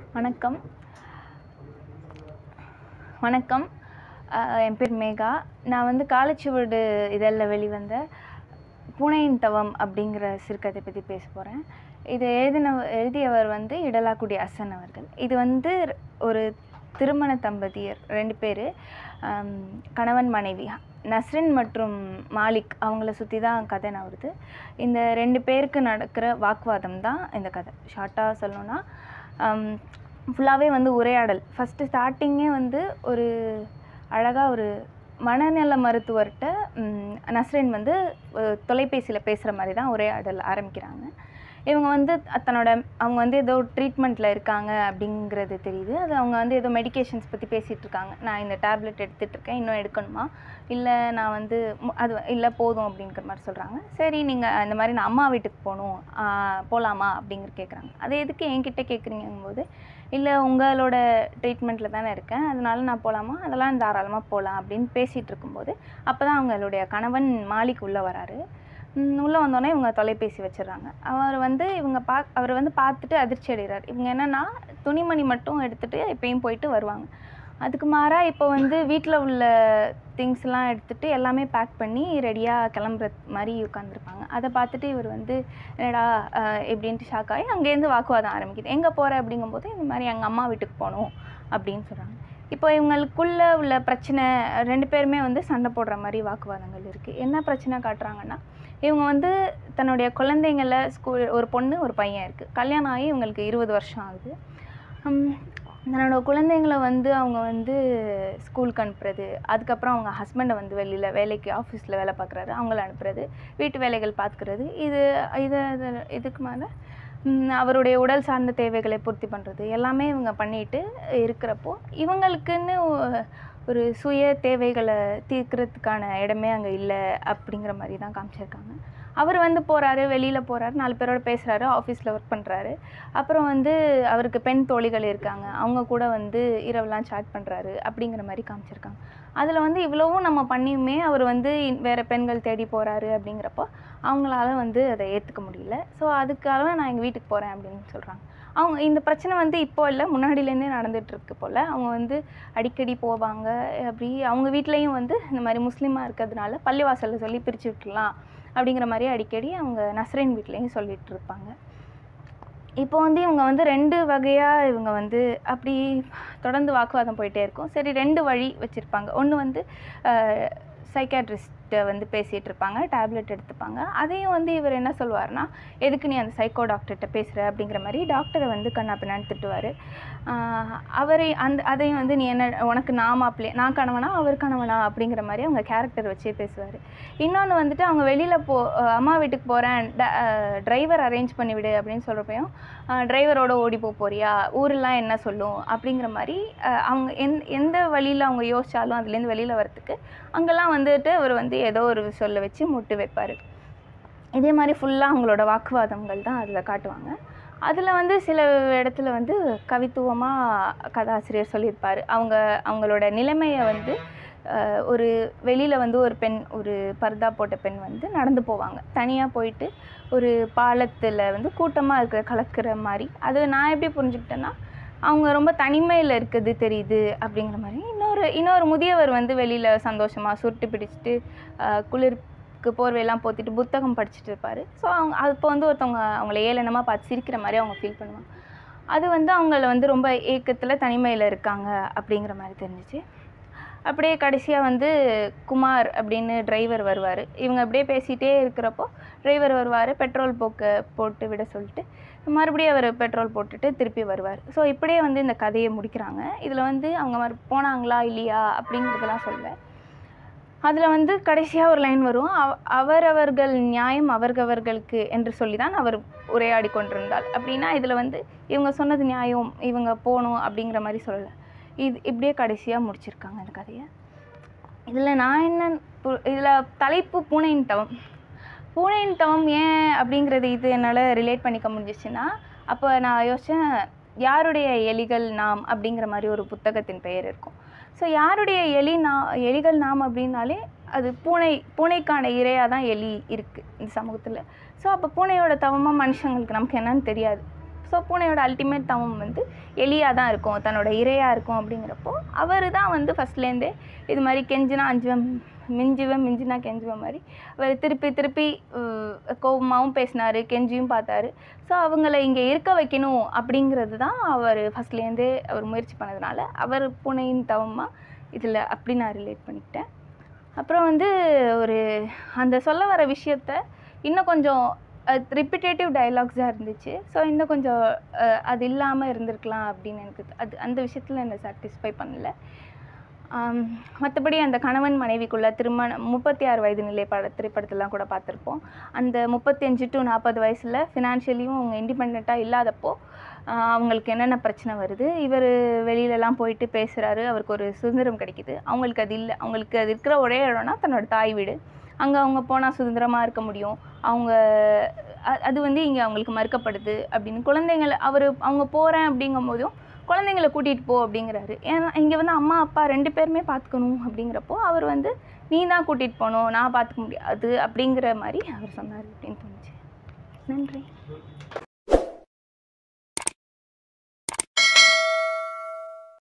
வணக்கம் வணக்கம் அஹ் என் பேர் மேகா நான் வந்து காலச்சுவடு இதழில் வெளிவந்த பூனையின் தவம் அப்படிங்கிற சிறுகதை பற்றி பேச போகிறேன் இது எழுதின எழுதியவர் வந்து இடலாக்குடி அசன் அவர்கள் இது வந்து ஒரு திருமண தம்பதியர் ரெண்டு பேர் கணவன் மனைவி நஸ்ரின் மற்றும் மாலிக் அவங்கள சுற்றி தான் கதை நவருது இந்த ரெண்டு பேருக்கு நடக்கிற வாக்குவாதம் தான் இந்த கதை ஷார்ட்டாக சொல்லணும்னா ஃபுல்லாகவே வந்து உரையாடல் ஃபஸ்ட்டு ஸ்டார்டிங்கே வந்து ஒரு அழகாக ஒரு மனநல மருத்துவர்கிட்ட ம், நஸ்ரின் வந்து தொலைபேசியில் பேசுகிற மாதிரி தான் உரையாடல் ஆரம்பிக்கிறாங்க இவங்க வந்து தன்னோட அவங்க வந்து ஏதோ ட்ரீட்மெண்ட்டில் இருக்காங்க அப்படிங்கிறது தெரியுது அது அவங்க வந்து ஏதோ மெடிகேஷன்ஸ் பற்றி பேசிகிட்டு இருக்காங்க நான் இந்த டேப்லெட் எடுத்துகிட்டு இருக்கேன் இன்னும் எடுக்கணுமா இல்லை நான் வந்து மு- அது இல்லை போதும் அப்படிங்கிற மாதிரி சொல்கிறாங்க சரி நீங்கள் இந்த மாதிரி நான் அம்மா வீட்டுக்கு போகணும் போகலாமா அப்படிங்கிற கேட்குறாங்க அது எதுக்கு என்கிட்ட கேட்குறீங்கும்போது இல்லை உங்களோட ட்ரீட்மெண்ட்டில் தானே இருக்கேன் அதனால நான் போகலாமா அதெல்லாம் தாராளமாக போகலாம் அப்படின்னு பேசிகிட்டு இருக்கும்போது அப்போ தான் அவங்களுடைய கணவன் மாலிக் உள்ளே வராரு உள்ளே வந்தோடனே இவங்க தொலைபேசி வச்சிடுறாங்க அவர் வந்து இவங்க பா அவர் வந்து பார்த்துட்டு அதிர்ச்சி அடைகிறார் இவங்க என்னென்னா துணிமணி மட்டும் எடுத்துகிட்டு எப்பயும் போயிட்டு வருவாங்க அதுக்கு மாறாக இப்போ வந்து வீட்டில் உள்ள திங்ஸ்லாம் எடுத்துகிட்டு எல்லாமே பேக் பண்ணி ரெடியாக கிளம்புற மாதிரி உட்காந்துருப்பாங்க அதை பார்த்துட்டு இவர் வந்து என்னடா அஹ், எப்படின்ட்டு ஷாக் ஆகி அங்கேருந்து வாக்குவாதம் ஆரம்பிக்குது எங்கே போகிற அப்படிங்கும்போது இந்த மாதிரி எங்கள் அம்மா வீட்டுக்கு போகணும் அப்படின்னு சொல்கிறாங்க இப்போ இவங்களுக்குள்ள உள்ள பிரச்சனை ரெண்டு பேருமே வந்து சண்டை போடுற மாதிரி வாக்குவாதங்கள் இருக்குது என்ன பிரச்சனை காட்டுறாங்கன்னா இவங்க வந்து தன்னுடைய குழந்தைங்கள ஸ்கூல் ஒரு பொண்ணு ஒரு பையன் இருக்குது கல்யாணம் ஆகி இவங்களுக்கு இருபது வருஷம் ஆகுது ஹம், தன்னோட குழந்தைங்கள வந்து அவங்க வந்து ஸ்கூலுக்கு அனுப்புறது அதுக்கப்புறம் அவங்க ஹஸ்பண்டை வந்து வெளியில் வேலைக்கு ஆஃபீஸில் வேலை பார்க்குறாரு அவங்கள அனுப்புறது வீட்டு வேலைகள் பார்த்துக்கிறது இது இது இது- இதுக்கு மேலே ம், அவருடைய உடல் சார்ந்த தேவைகளை பூர்த்தி பண்ணுறது எல்லாமே இவங்க பண்ணிட்டு இருக்கிறப்போ இவங்களுக்குன்னு ஒ- ஒரு சுய தேவைகளை தீர்க்கறதுக்கான இடமே அங்கே இல்லை அப்படிங்கிற மாதிரி தான் காமிச்சிருக்காங்க அவர் வந்து போகிறாரு வெளியில் போகிறாரு நாலு பேரோட பேசுகிறாரு ஆஃபீஸில் ஒர்க் பண்ணுறாரு அப்புறம் வந்து அவருக்கு பெண் தோழிகள் இருக்காங்க அவங்க கூட வந்து இரவெல்லாம் சாட் பண்ணுறாரு அப்படிங்கிற மாதிரி காமிச்சிருக்காங்க அதில் வந்து இவ்வளவும் நம்ம பண்ணியுமே அவர் வந்து இன்- வேற பெண்கள் தேடி போகிறாரு அப்படிங்கிறப்போ அவங்களால வந்து அதை ஏற்றுக்க முடியல ஸோ அதுக்காக நான் எங்கள் வீட்டுக்கு போகிறேன் அப்படின்னு சொல்கிறாங்க அவங்க இந்த பிரச்சனை வந்து இப்போ இல்லை முன்னாடியிலேருந்தே நடந்துட்டு இருக்கு போல் அவங்க வந்து அடிக்கடி போவாங்க அப்படி அவங்க வீட்லேயும் வந்து இந்த மாதிரி முஸ்லீமாக இருக்கிறதுனால பள்ளிவாசலில் சொல்லி பிரித்து விட்டுலாம் அப்படிங்கிற மாதிரி அடிக்கடி அவங்க நஸ்ரீன் வீட்லேயும் சொல்லிட்டு இருப்பாங்க இப்போ வந்து இவங்க வந்து ரெண்டு வகையாக இவங்க வந்து அப்படி தொடர்ந்து வாக்குவாதம் போயிட்டே இருக்கும் சரி ரெண்டு வழி வச்சுருப்பாங்க ஒன்று வந்து சைக்காட்ரிஸ்ட்டை வந்து பேசிகிட்டு இருப்பாங்க டேப்லெட் எடுத்துப்பாங்க அதையும் வந்து இவர் என்ன சொல்லுவார்னா எதுக்கு நீ அந்த சைக்கோ டாக்டர்கிட்ட பேசுகிற அப்படிங்கிற மாதிரி டாக்டரை வந்து கண்ணா பின்னான்னு திட்டுவார் அவரை அந்த அதையும் வந்து நீ என்ன உனக்கு நான் மாப்பிள்ளை நான் கணவனா அவர் கணவனா அப்படிங்கிற மாதிரி அவங்க கேரக்டர் வச்சே பேசுவார் இன்னொன்று வந்துட்டு அவங்க வெளியில் போ அஹ் அம்மா வீட்டுக்கு போகிறேன் டிரைவர் அரேஞ்ச் பண்ணி விடு அப்படின்னு சொல்கிறப்பையும் டிரைவரோட ஓடி போக போறியா ஊரெல்லாம் என்ன சொல்லும் அப்படிங்கிற மாதிரி அஹ் அவங்க எந் எந்த வழியில் அவங்க யோசிச்சாலும் அதுலேருந்து வெளியில் வரத்துக்கு அங்கெல்லாம் வந்துட்டு அவர் வந்து ஏதோ ஒரு சொல்ல வச்சு முட்டு வைப்பார் இதே மாதிரி ஃபுல்லாக அவங்களோட வாக்குவாதங்கள் தான் அதில் காட்டுவாங்க அதில் வந்து சில இடத்துல வந்து கவித்துவமாக கதாசிரியர் சொல்லியிருப்பார் அவங்க அவங்களோட நிலைமையை வந்து அஹ், ஒரு வெளியில் வந்து ஒரு பெண் ஒரு பர்தா போட்ட பெண் வந்து நடந்து போவாங்க தனியாக போயிட்டு ஒரு பாலத்தில் வந்து கூட்டமாக இருக்கிற கலக்கிற மாதிரி அது நான் எப்படி புரிஞ்சுக்கிட்டேன்னா அவங்க ரொம்ப தனிமையில் இருக்குது தெரியுது அப்படிங்கிற மாதிரி இன்னொரு இன்னொரு முதியவர் வந்து வெளியில் சந்தோஷமாக சுருட்டு பிடிச்சிட்டு அஹ், குளிருக்கு போர்வையெல்லாம் போத்திட்டு புத்தகம் படிச்சுட்டு இருப்பார் ஸோ அவங்க அப்போ வந்து ஒருத்தவங்க அவங்கள ஏளனமாக பார்த்து சிரிக்கிற மாதிரி அவங்க ஃபீல் பண்ணுவாங்க அது வந்து அவங்கள வந்து ரொம்ப ஏக்கத்தில் தனிமையில் இருக்காங்க அப்படிங்கிற மாதிரி தெரிஞ்சிச்சு அப்படியே கடைசியாக வந்து குமார் அப்படின்னு டிரைவர் வருவார் இவங்க அப்படியே பேசிகிட்டே இருக்கிறப்போ டிரைவர் வருவார் பெட்ரோல் போக்க போட்டு விட சொல்லிட்டு மறுபடியும் அவர் பெட்ரோல் போட்டுட்டு திருப்பி வருவார் ஸோ இப்படியே வந்து இந்த கதையை முடிக்கிறாங்க இதில் வந்து அவங்க மறு போனாங்களா இல்லையா அப்படிங்கிறதெல்லாம் சொல்ல அதில் வந்து கடைசியாக ஒரு லைன் வரும் அவ அவரவர்கள் நியாயம் அவர்களவர்களுக்கு என்று சொல்லி தான் அவர் உரையாடி கொண்டிருந்தாள் அப்படின்னா இதில் வந்து இவங்க சொன்னது நியாயம் இவங்க போகணும் அப்படிங்கிற மாதிரி சொல்லலை இது இப்படியே கடைசியாக முடிச்சிருக்காங்க இந்த கதையை இதில் நான் என்ன இதில் தலைப்பு பூனையின் தவம் பூனையின் தவம் ஏன் அப்படிங்கிறது இது என்னால் ரிலேட் பண்ணிக்க முடிஞ்சிச்சுன்னா அப்போ நான் யோசித்தேன் யாருடைய எலிகள் நாம் அப்படிங்கிற மாதிரி ஒரு புத்தகத்தின் பெயர் இருக்கும் ஸோ யாருடைய எலி நா எலிகள் நாம் அப்படின்னாலே அது பூனை பூனைக்கான இரையாக தான் எலி இருக்குது இந்த சமூகத்தில் ஸோ அப்போ பூனையோட தவமாக மனுஷங்களுக்கு நமக்கு என்னன்னு தெரியாது ஸோ பூனையோட அல்டிமேட் தவம் வந்து எலியாக தான் இருக்கும் தன்னோட இரையாக இருக்கும் அப்படிங்கிறப்போ அவர் தான் வந்து ஃபஸ்ட்லேருந்தே இது மாதிரி கெஞ்சினா அஞ்சுவேன் மிஞ்சுவேன் மிஞ்சினா கெஞ்சுவேன் மாதிரி அவர் திருப்பி திருப்பி அஹ், கோவமாவும் பேசினார் கெஞ்சியும் பார்த்தாரு ஸோ அவங்கள இங்கே இருக்க வைக்கணும் அப்படிங்கிறது தான் அவர் ஃபஸ்ட்லேருந்தே அவர் முயற்சி பண்ணதுனால அவர் பூனையின் தவமாக இதில் அப்படி நான் ரிலேட் பண்ணிக்கிட்டேன் அப்புறம் வந்து ஒரு அந்த சொல்ல வர விஷயத்த இன்னும் கொஞ்சம் ரிப்பிட்டேட்டிவ் டயலாக்ஸாக இருந்துச்சு ஸோ இன்னும் கொஞ்சம் அஹ், அது இல்லாமல் இருந்திருக்கலாம் அப்படின்னு எனக்கு அது அந்த விஷயத்தில் என்னை சாட்டிஸ்ஃபை பண்ணல மற்றபடி அந்த கணவன் மனைவிக்குள்ள திருமணம் முப்பத்தி ஆறு வயது நிலை பட திரைப்படத்தெல்லாம் கூட பார்த்துருப்போம் அந்த முப்பத்தஞ்சு டு நாற்பது வயசில் ஃபினான்ஷியலியும் அவங்க இண்டிபெண்ட்டாக இல்லாதப்போ ஆஹ் அவங்களுக்கு என்னென்ன பிரச்சனை வருது இவர் வெளியிலலாம் போயிட்டு பேசுகிறாரு அவருக்கு ஒரு சுதந்திரம் கிடைக்குது அவங்களுக்கு அது இல்லை அவங்களுக்கு அது இருக்கிற ஒரே இடம்னா தன்னோட தாய் வீடு அங்கே அவங்க போனால் சுதந்திரமாக இருக்க முடியும் அவங்க அ- அது வந்து இங்கே அவங்களுக்கு மறுக்கப்படுது அப்படின்னு குழந்தைங்கள அவர் அவங்க போகிறேன் அப்படிங்கும் போதும் குழந்தைங்கள கூட்டிகிட்டு போ அப்படிங்கிறாரு ஏன்னா இங்கே வந்து அம்மா அப்பா ரெண்டு பேருமே பார்த்துக்கணும் அப்படிங்கிறப்போ அவர் வந்து நீ தான் கூட்டிகிட்டு போகணும் நான் பார்த்துக்க முடியாது அப்படிங்கிற மாதிரி அவர் சொன்னார் அப்படின்னு தோணுச்சு நன்றி